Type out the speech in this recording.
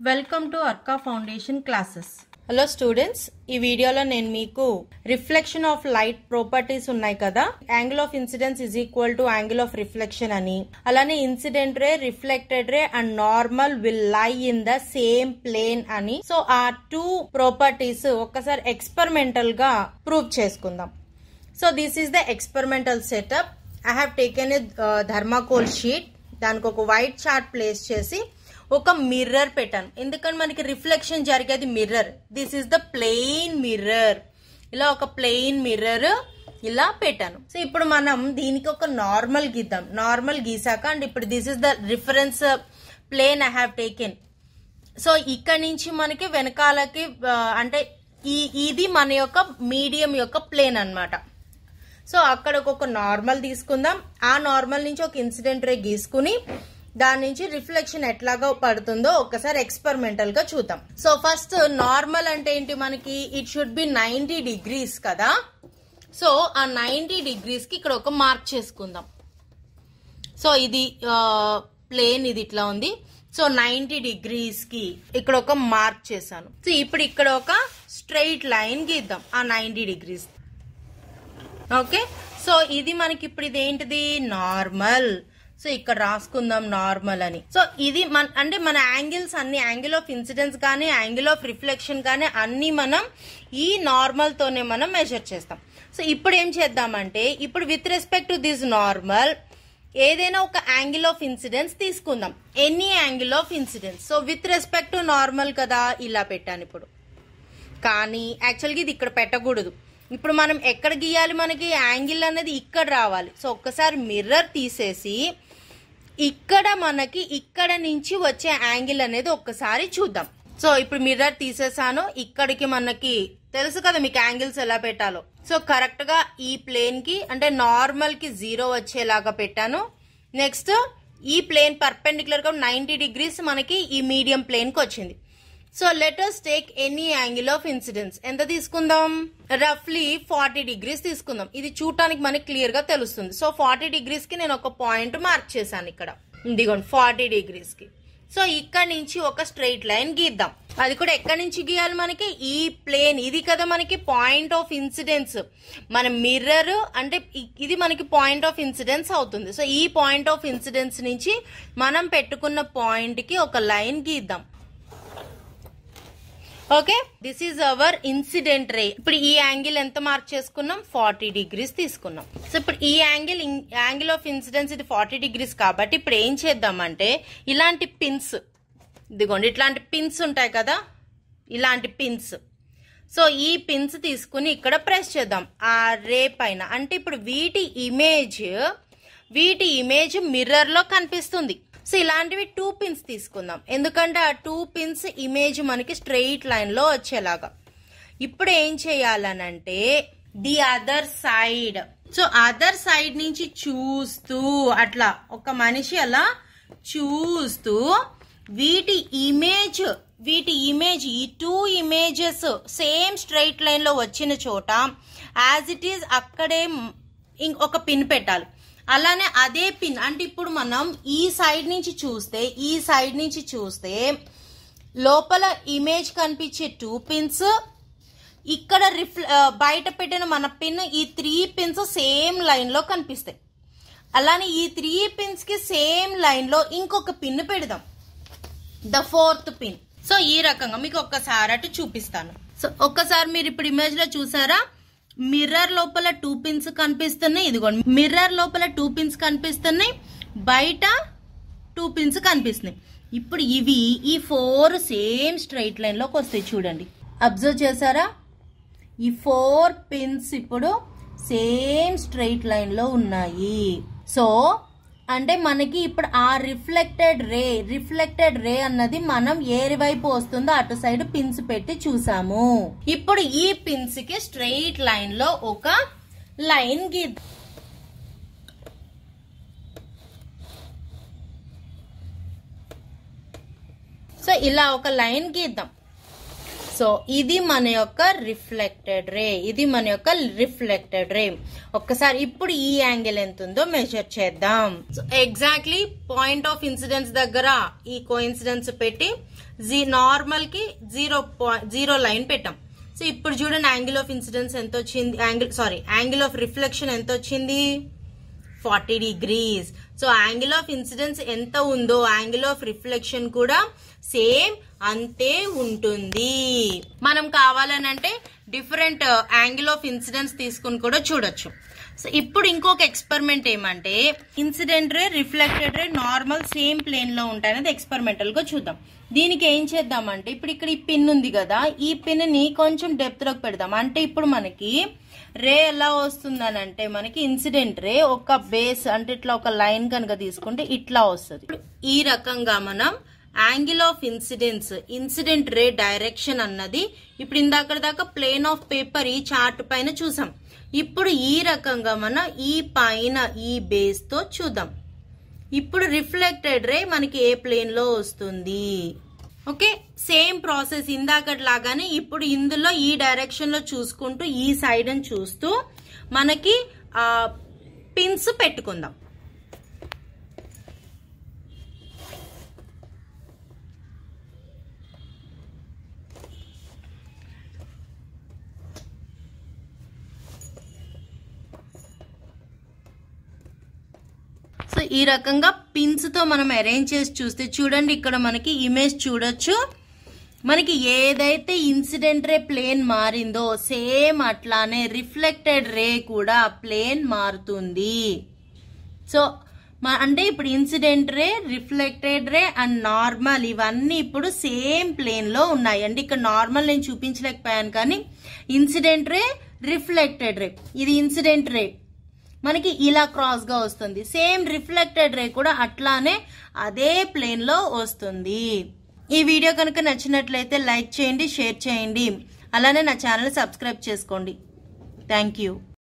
welcome to Arka foundation classes hello students ఈ వీడియోలో నేను మీకు రిఫ్లెక్షన్ ఆఫ్ లైట్ ప్రాపర్టీస్ ఉన్నాయి కదా angle of incidence is equal to angle of reflection అని అలానే incident ray reflected ray and normal will lie in the same plane అని so ఆ టూ ప్రాపర్టీస్ ఒక్కసారి ఎక్స్పెరిమెంటల్ గా ప్రూవ్ చేసుకుందాం so this is the experimental setup I have taken a thermocol sheet దానికి ఒక white chart place చేసి ఒక mirror పెట్టాను ఎందుకంటే మనకి రిఫ్లెక్షన్ జరిగేది mirror this is the plane mirror ఇలా ఒక ప్లెయిన్ మిర్రర్ ఇలా పెట్టాను సో ఇప్పుడు మనం దీనికి ఒక నార్మల్ గీద్దాం నార్మల్ గీసాక అండ్ ఇప్పుడు this is the reference plane I have taken so ఇక్కడ నుంచి మనకి వెనకాలకి ఆ, అంటే ఈ ఇది మన యొక్క మీడియం యొక్క ప్లేన్ అన్నమాట సో అక్కడ ఒక నార్మల్ తీసుకుందాం ఆ నార్మల్ నుంచి ఒక ఇన్సిడెంట్ రే గీసుకుని దాని నుంచి రిఫ్లెక్షన్ ఎట్లాగా పడుతుందో ఒకసారి ఎక్స్పెరిమెంటల్ గా చూద్దాం సో ఫస్ట్ నార్మల్ అంటే ఏంటి మనకి it should be ninety degrees కదా సో ఆ నైన్టీ డిగ్రీస్ కి ఇక్కడ ఒక మార్క్ చేసుకుందాం సో ఇది ప్లేన్ ఇది ఇట్లా ఉంది సో నైన్టీ డిగ్రీస్ కి ఇక్కడ ఒక మార్క్ చేశాను సో ఇప్పుడు ఇక్కడ ఒక స్ట్రైట్ లైన్ గీద్దాం ఆ నైన్టీ డిగ్రీస్ ఓకే సో ఇది మనకి ఇప్పుడు ఇది ఏంటిది నార్మల్ సో ఇక్కడ రాసుకుందాం నార్మల్ అని సో ఇది మన అంటే మన యాంగిల్స్ అన్ని యాంగిల్ ఆఫ్ ఇన్సిడెన్స్ కానీ యాంగిల్ ఆఫ్ రిఫ్లెక్షన్ కానీ అన్ని మనం ఈ నార్మల్ తోనే మనం మెజర్ చేస్తాం సో ఇప్పుడు ఏం చేద్దామంటే ఇప్పుడు with respect to this normal ఏదైనా ఒక యాంగిల్ ఆఫ్ ఇన్సిడెన్స్ తీసుకుందాం any angle of incidence so with respect to normal కదా ఇలా పెట్టాను ఇప్పుడు కానీ యాక్చువల్గా ఇది ఇక్కడ పెట్టకూడదు ఇప్పుడు మనం ఎక్కడ గీయాలి మనకి యాంగిల్ అనేది ఇక్కడ రావాలి సో ఒక్కసారి మిర్రర్ తీసేసి ఇక్కడ మనకి ఇక్కడ నుంచి వచ్చే యాంగిల్ అనేది ఒక్కసారి చూద్దాం సో ఇప్పుడు మిర్రర్ తీసేసాను ఇక్కడికి మనకి తెలుసు కదా మీకు యాంగిల్స్ ఎలా పెట్టాలో సో కరెక్ట్ గా ఈ ప్లేన్ కి అంటే నార్మల్ కి జీరో వచ్చేలాగా పెట్టాను నెక్స్ట్ ఈ ప్లేన్ పర్పెండిక్యులర్ గా నైన్టీ డిగ్రీస్ మనకి ఈ మీడియం ప్లేన్ కి వచ్చింది so let's take any angle of incidence ఎంత తీసుకుందాం రఫ్లీ ఫార్టీ డిగ్రీస్ తీసుకుందాం ఇది చూడటానికి మనకి క్లియర్ గా తెలుస్తుంది సో ఫార్టీ డిగ్రీస్ కి నేను ఒక పాయింట్ మార్క్ చేశాను ఇక్కడ ఇదిగోండి ఫార్టీ డిగ్రీస్ కి సో ఇక్కడ నుంచి ఒక స్ట్రైట్ లైన్ గీద్దాం అది కూడా ఎక్కడి నుంచి గీయాలి మనకి ఈ ప్లేన్ ఇది కదా మనకి పాయింట్ ఆఫ్ ఇన్సిడెన్స్ మన మిర్రర్ అంటే ఇ- ఇది మనకి పాయింట్ ఆఫ్ ఇన్సిడెన్స్ అవుతుంది సో ఈ పాయింట్ ఆఫ్ ఇన్సిడెన్స్ నుంచి మనం పెట్టుకున్న పాయింట్ కి ఒక లైన్ గీద్దాం okay this is our incident ray ఇప్పుడు ఈ యాంగిల్ ఎంత మార్క్ చేసుకున్నాం ఫార్టీ డిగ్రీస్ తీసుకున్నాం సో ఇప్పుడు ఈ యాంగిల్ యాంగిల్ ఆఫ్ ఇన్సిడెన్స్ ఇది ఫార్టీ డిగ్రీస్ కాబట్టి ఇప్పుడు ఏం చేద్దామంటే ఇలాంటి పిన్స్ ఇదిగోండి ఇట్లాంటి పిన్స్ ఉంటాయి కదా ఇలాంటి పిన్స్ సో ఈ పిన్స్ తీసుకుని ఇక్కడ ప్రెస్ చేద్దాం ఆ రే పైన అంటే ఇప్పుడు వీటి ఇమేజ్ వీటి ఇమేజ్ మిర్రర్ లో కనిపిస్తుంది సో ఇలాంటివి టూ పిన్స్ తీసుకుందాం ఎందుకంటే ఆ టూ పిన్స్ ఇమేజ్ మనకి స్ట్రెయిట్ లైన్ లో వచ్చేలాగా ఇప్పుడు ఏం చేయాలనంటే the other side so other side నుంచి చూస్తూ అట్లా ఒక మనిషి అలా చూస్తూ వీటి ఇమేజ్ వీటి ఇమేజ్ ఈ two images same straight line లో వచ్చిన చోట యాజ్ ఇట్ ఈజ్ అక్కడే ఇంకొక పిన్ పెట్టాలి అలానే అదే పిన్ అంటే ఇప్పుడు మనం ఈ సైడ్ నుంచి చూస్తే ఈ సైడ్ నుంచి చూస్తే లోపల ఇమేజ్ కనిపించే టూ పిన్స్ ఇక్కడ రిఫ్ల ఆ, బయట పెట్టిన మన పిన్ ఈ త్రీ పిన్స్ సేమ్ లైన్ లో కనిపిస్తాయి అలానే ఈ త్రీ పిన్స్ కి సేమ్ లైన్ లో ఇంకొక పిన్ పెడదాం ద ఫోర్త్ పిన్ సో ఈ రకంగా మీకు ఒక్కసారి అటు చూపిస్తాను సో ఒక్కసారి మీరు ఇప్పుడు ఇమేజ్ లో చూసారా మిర్రర్ లోపల టూ పిన్స్ కనిపిస్తున్నాయి ఇదిగోండి మిర్రర్ లోపల టూ పిన్స్ కనిపిస్తున్నాయి బయట టూ పిన్స్ కనిపిస్తున్నాయి ఇప్పుడు ఇవి ఈ ఫోర్ సేమ్ స్ట్రైట్ లైన్ లోకి వస్తాయి చూడండి అబ్జర్వ్ చేశారా ఈ ఫోర్ పిన్స్ ఇప్పుడు సేమ్ స్ట్రైట్ లైన్ లో ఉన్నాయి సో అంటే మనకి ఇప్పుడు ఆ రిఫ్లెక్టెడ్ రే రిఫ్లెక్టెడ్ రే అన్నది మనం ఏ వైపు వస్తుందో అటు సైడ్ పిన్స్ పెట్టి చూసాము ఇప్పుడు ఈ పిన్స్ కి స్ట్రైట్ లైన్ లో ఒక లైన్ గీద్దాం సో ఇలా ఒక లైన్ గీద్దాం సో ఇది మన యొక్క రిఫ్లెక్టెడ్ రే ఇది మన యొక్క రిఫ్లెక్టెడ్ రే ఒక్కసారి ఇప్పుడు ఈ యాంగిల్ ఎంత ఉందో మెజర్ చేద్దాం so exactly point of incidence దగ్గర ఈ కోఇన్సిడెన్స్ పెట్టి జీ నార్మల్ కి జీరో జీరో లైన్ పెట్టాం సో ఇప్పుడు చూడండి యాంగిల్ ఆఫ్ ఇన్సిడెన్స్ ఎంత వచ్చింది angle sorry angle of reflection ఎంత వచ్చింది forty degrees so angle of incidence ఎంత ఉందో యాంగిల్ ఆఫ్ రిఫ్లెక్షన్ కూడా సేమ్ అంతే ఉంటుంది మనం కావాలనంటే డిఫరెంట్ యాంగిల్ ఆఫ్ ఇన్సిడెన్స్ తీసుకుని కూడా చూడొచ్చు సో ఇప్పుడు ఇంకొక ఎక్స్పెరిమెంట్ ఏమంటే incident ray reflected ray normal same plane లో ఉంటాయనేది ఎక్స్పెరిమెంటల్ గా చూద్దాం దీనికి ఏం చేద్దామంటే ఇప్పుడు ఇక్కడ ఈ పిన్ ఉంది కదా ఈ పిన్ ని కొంచెం డెప్త్ లోకి పెడదాం అంటే ఇప్పుడు మనకి రే ఎలా వస్తుందని అంటే మనకి ఇన్సిడెంట్ రే ఒక బేస్ అంటే ఇట్లా ఒక లైన్ కనుక తీసుకుంటే ఇట్లా వస్తుంది ఇప్పుడు ఈ రకంగా మనం angle of incidence incident ray direction అన్నది ఇప్పుడు ఇందాక దాకా ప్లేన్ ఆఫ్ పేపర్ ఈ చార్ట్ పైన చూసాం ఇప్పుడు ఈ రకంగా మనం ఈ పైన ఈ బేస్ తో చూద్దాం ఇప్పుడు రిఫ్లెక్టెడ్ రే మనకి ఏ ప్లేన్ లో వస్తుంది ఓకే సేమ్ ప్రాసెస్ ఇందాకటి లాగానే ఇప్పుడు ఇందులో ఈ డైరెక్షన్ లో చూసుకుంటూ ఈ సైడ్ అని చూస్తూ మనకి ఆ పిన్స్ పెట్టుకుందాం సో ఈ రకంగా పిన్స్ తో మనం అరేంజ్ చేసి చూస్తే చూడండి ఇక్కడ మనకి ఇమేజ్ చూడొచ్చు మనకి ఏదైతే ఇన్సిడెంట్ రే ప్లేన్ మారిందో సేమ్ అట్లానే రిఫ్లెక్టెడ్ రే కూడా ప్లేన్ మారుతుంది సో మా- అంటే ఇప్పుడు incident ray reflected ray and normal ఇవన్నీ ఇప్పుడు సేమ్ ప్లేన్ లో ఉన్నాయి అంటే ఇక్కడ నార్మల్ నేను చూపించలేకపోయాను కానీ ఇన్సిడెంట్ రే రిఫ్లెక్టెడ్ రే ఇది ఇన్సిడెంట్ రే మనకి ఇలా క్రాస్ గా వస్తుంది సేమ్ రిఫ్లెక్టెడ్ రే కూడా అట్లానే అదే ప్లేన్ లో వస్తుంది ఈ వీడియో కనుక నచ్చినట్లయితే లైక్ చేయండి షేర్ చేయండి అలానే నా ఛానల్ సబ్స్క్రైబ్ చేసుకోండి థ్యాంక్ యూ